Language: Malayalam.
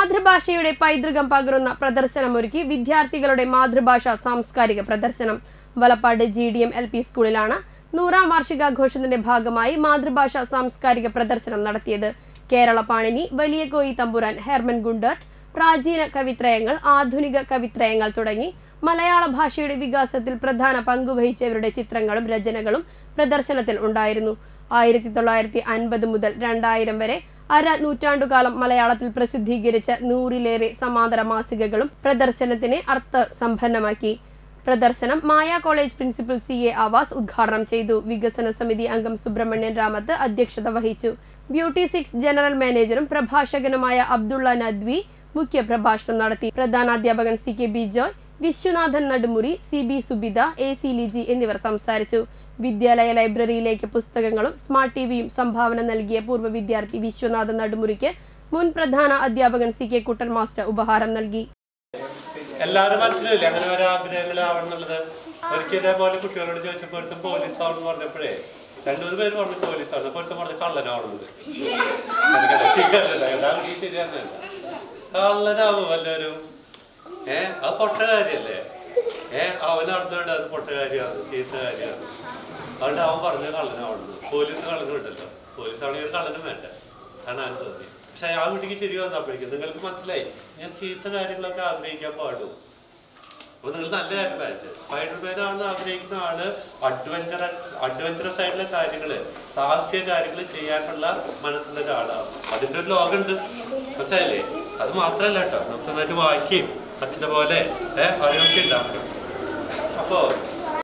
മാതൃഭാഷയുടെ പൈതൃകം പകരുന്ന പ്രദർശനമൊരുക്കി വിദ്യാർത്ഥികളുടെ മാതൃഭാഷ സാംസ്കാരിക പ്രദർശനം Valappad G D M L P സ്കൂളിലാണ് നൂറാം വാർഷികാഘോഷത്തിന്റെ ഭാഗമായി മാതൃഭാഷ സാംസ്കാരിക പ്രദർശനം നടത്തിയത് കേരള പാണിനി വലിയ കോയി തമ്പുരാൻ ഹെർമൻ ഗുണ്ടർട്ട് പ്രാചീന കവിത്രയങ്ങൾ ആധുനിക കവിത്രയങ്ങൾ തുടങ്ങി മലയാള ഭാഷയുടെ വികാസത്തിൽ പ്രധാന പങ്കുവഹിച്ചവരുടെ ചിത്രങ്ങളും രചനകളും പ്രദർശനത്തിൽ ഉണ്ടായിരുന്നു ആയിരത്തി തൊള്ളായിരത്തി അൻപത് മുതൽ രണ്ടായിരം വരെ അര നൂറ്റാണ്ടുകാലം മലയാളത്തിൽ പ്രസിദ്ധീകരിച്ച നൂറിലേറെ സമാന്തര മാസികകളും പ്രദർശനത്തിനെ അർത്ഥസമ്പന്നമാക്കി പ്രദർശനം Maya college principal C A Avas ഉദ്ഘാടനം ചെയ്തു വികസന സമിതി അംഗം സുബ്രഹ്മണ്യൻ രാമത്ത് അധ്യക്ഷത വഹിച്ചു ബ്യൂട്ടി സിക്സ് ജനറൽ മാനേജറും പ്രഭാഷകനുമായ അബ്ദുള്ള നദ്വി മുഖ്യ പ്രഭാഷണം നടത്തി പ്രധാനാധ്യാപകൻ C K B Joy Vishwanathan Nadumuri C B Subitha A C Liji എന്നിവർ സംസാരിച്ചു വിദ്യാലയ ലൈബ്രറിയിലേക്ക് പുസ്തകങ്ങളും സ്മാർട്ട് ടിവിയും സംഭാവന നൽകിയ പൂർവ്വ വിദ്യാർത്ഥി വിശ്വനാഥൻ നടുമുറിക്ക് മുൻ പ്രധാന അധ്യാപകൻ സി കെ കുട്ടൻ മാസ്റ്റർ ഉപഹാരം നൽകി എല്ലാവരും മനസ്സിലായില്ലേ അങ്ങനെ ഒരു ആഗ്രഹങ്ങളാവണം എന്നുള്ളത് ഒരിക്കൽ ഇതേപോലെ കുട്ടികളോട് ചോദിച്ചപ്പോൾ ഒരുത്തം പോലീസ് ആവണമെന്ന് പറഞ്ഞപ്പോഴേ രണ്ടുമൂന്ന് പേര് പറഞ്ഞു പോലീസ് ആണ് ഒരുത്തം പറഞ്ഞ കള്ളനാവണമെന്ന് എനിക്കത് ശരിയല്ലല്ലോ. എല്ലാ കുട്ടിയും ശരിയാകുന്നില്ല. കള്ളനാവും എല്ലാവരും ഏ അത് പൊട്ട കാര്യല്ലേ ഏ അവൻ അറിഞ്ഞോണ്ട് അത് പൊട്ട കാര്യമാണ് ചീത്ത കാര്യമാണ് അതുകൊണ്ട് അവൻ പറഞ്ഞ കള്ളനാവണമെന്ന് പോലീസ് കള്ളനും ഉണ്ടല്ലോ പോലീസ് ആണെങ്കിൽ ഒരു കള്ളനും വേണ്ട കാണാൻ തോന്നി പക്ഷെ ആ കുട്ടിക്ക് ശരി വന്നപ്പോഴേക്കും നിങ്ങൾക്ക് മനസ്സിലായി ഞാൻ ചീത്ത കാര്യങ്ങളൊക്കെ ആഗ്രഹിക്കാൻ പാടും അപ്പൊ നിങ്ങൾ നല്ല കാര്യങ്ങളായിട്ട് സ്പൈഡർമാൻ ആണെന്ന് ആഗ്രഹിക്കുന്ന ആള് അഡ്വഞ്ചറസ് അഡ്വഞ്ചറസ് ആയിട്ടുള്ള കാര്യങ്ങള് സാഹസിക കാര്യങ്ങൾ ചെയ്യാനുള്ള മനസ്സുള്ള ഒരാളാണ് അതിന്റെ ഒരു ലോകമുണ്ട് മനസ്സിലായില്ലേ അത് മാത്രല്ല കേട്ടോ നമുക്ക് നന്നായിട്ട് വായിക്കുകയും അച്ഛനെ പോലെ ഏഹ് അറിവൊക്കെ ഉണ്ടാവണം അപ്പോ